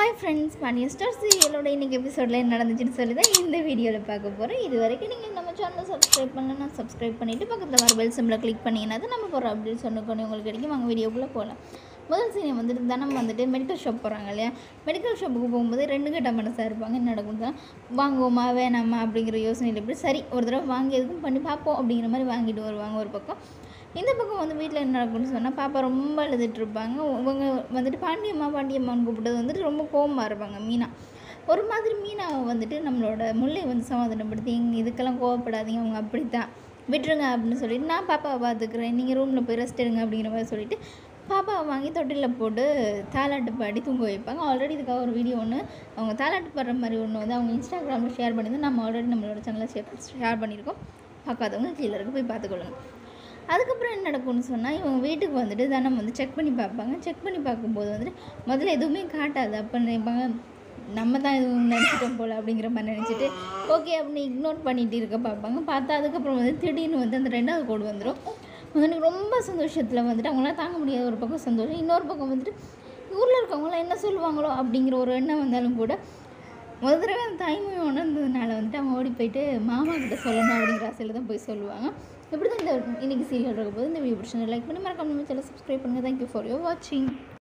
hi friends மணி star சீரியலோட இன்றைக்கி எபிசோடில் என்ன நடந்துச்சுன்னு சொல்லி தான் இந்த வீடியோவில் பார்க்க போகிறோம் இது வரைக்கும் நீங்கள் நம்ம சேனலை சப்ஸ்கிரைப் பண்ணலன்னா சப்ஸ்கிரைப் பண்ணிவிட்டு பக்கத்தில் வர பெல் சிம்பிளை கிளிக் பண்ணிங்கன்னா தான் நம்ம போகிற அப்டேட் சொன்னக்கொண்டு உங்களுக்கு கிடைக்கும் வாங்க வீடியோக்குள்ளே போகலாம் முதல் சீனை வந்துட்டு தனம் வந்துட்டு மெடிக்கல் ஷாப் போகிறாங்க இல்லையா மெடிக்கல் ஷாப்புக்கு போகும்போது ரெண்டு கட்ட மனசாக இருப்பாங்க என்ன நடக்கும் தான் வாங்குவோமா வேணாமா அப்படிங்கிற யோசனையில் எப்படி சரி ஒரு தடவை வாங்கி எதுக்கும் பண்ணி பார்ப்போம் அப்படிங்கிற மாதிரி வாங்கிட்டு வருவாங்க ஒரு பக்கம் இந்த பக்கம் வந்து வீட்டில் என்ன நடக்கும்னு சொன்னால் பாப்பா ரொம்ப அழுதுட்டு இருப்பாங்க இவங்க வந்துட்டு பாண்டியம்மா பாண்டியம்மான்னு கூப்பிட்டது வந்துட்டு ரொம்ப கோவமாக இருப்பாங்க மீனா ஒரு மாதிரி மீனாவை வந்துட்டு நம்மளோட முல்லை வந்து சமாதானப்படுத்தி "இங்க இதுக்கெல்லாம் கோவப்படாதீங்க அவங்க அப்படி தான் விட்டுருங்க அப்படின்னு சொல்லிட்டு நான் பாப்பாவை பார்த்துக்கிறேன் நீங்கள் ரூமில் போய் ரெஸ்ட் எடுங்க அப்படிங்கிற மாதிரி சொல்லிட்டு பாப்பாவை வாங்கி தொட்டிலில் போட்டு தாலாட்டு பாடி தூங்க வைப்பாங்க ஆல்ரெடி இதுக்காக ஒரு வீடியோ ஒன்று அவங்க தாலாட்டு பாடுற மாதிரி ஒன்று வந்து அவங்க இன்ஸ்டாகிராமில் ஷேர் பண்ணி நம்ம ஆல்ரெடி நம்மளோட சேனலில் ஷேர் ஷேர் பண்ணியிருக்கோம் பார்க்காதவங்க கீழே இருக்கு போய் பார்த்துக்கொள்ளுங்க அதுக்கப்புறம் என்ன நடக்கும்னு சொன்னால் இவங்க வீட்டுக்கு வந்துட்டு தினம் வந்து செக் பண்ணி பார்ப்பாங்க செக் பண்ணி பார்க்கும்போது வந்துட்டு முதல்ல எதுவுமே காட்டாது அப்போ நினைப்பாங்க நம்ம தான் எதுவும் நினச்சிட்டோம் போல் அப்படிங்கிற மாதிரி நினச்சிட்டு ஓகே அப்படின்னு இக்னோர் பண்ணிட்டு இருக்க பார்ப்பாங்க பார்த்தா அதுக்கப்புறம் வந்து திடீர்னு வந்து அந்த ரெண்டாவது கோடு வந்துடும் எனக்கு ரொம்ப சந்தோஷத்தில் வந்துட்டு அவங்களாம் தாங்க முடியாத ஒரு பக்கம் சந்தோஷம் இன்னொரு பக்கம் வந்துட்டு ஊரில் இருக்கவங்களாம் என்ன சொல்லுவாங்களோ அப்படிங்கிற ஒரு எண்ணம் வந்தாலும் கூட முதல் தடவை அந்த தாய்மொழி உணர்ந்ததுனால வந்துட்டு அவங்க ஓடி போயிட்டு மாமா கிட்ட சொல்லணும் அப்படிங்கிற ஆசையில் தான் போய் சொல்லுவாங்க இப்படி தான் இந்த இன்னைக்கு சீரியல் இருக்க போது இந்த வீடியோ பிடிச்சி லைக் பண்ணி மறக்காம சேனல் சப்ஸ்கிரைப் பண்ணுங்கள் தேங்க்யூ ஃபார் யோர் வாட்சிங்